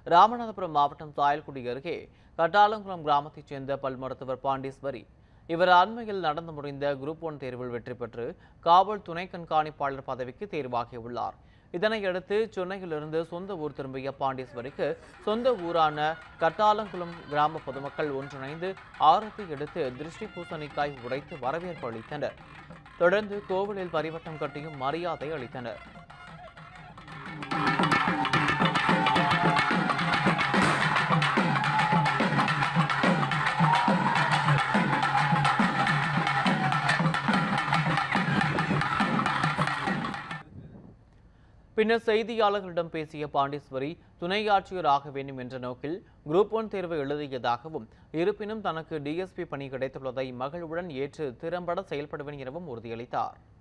ராமநாதபுரம் மாவட்டம் சாயல்குடி அருகே கட்டாலங்குளம் கிராமத்தைச் சேர்ந்த பல் மருத்துவர் பாண்டீஸ்வரி இவர் அண்மையில் நடந்து முடிந்த குரூப் ஒன் தேர்வில் வெற்றி பெற்று காவல் துணை கண்காணிப்பாளர் பதவிக்கு தேர்வாகியுள்ளார் இதனையடுத்து சென்னையிலிருந்து சொந்த ஊர் திரும்பிய பாண்டீஸ்வரிக்கு சொந்த ஊரான கட்டாலங்குளம் கிராம பொதுமக்கள் ஒன்றிணைந்து ஆரத்தி எடுத்து திருஷ்டி பூசணிக்காய் உடைத்து வரவேற்பு அளித்தனர் தொடர்ந்து கோவிலில் பரிவட்டம் கட்டியும் மரியாதை அளித்தனர் பின்னர் செய்தியாளர்களிடம் பேசிய பாண்டீஸ்வரி துணை ஆட்சியர் ஆக வேண்டும் என்ற நோக்கில் குரூப் ஒன் தேர்வு எழுதியதாகவும் இருப்பினும் தனக்கு டிஎஸ்பி பணி கிடைத்துள்ளதை மகிழ்வுடன் ஏற்று திறம்பட செயல்படுவேன் எனவும் உறுதியளித்தார்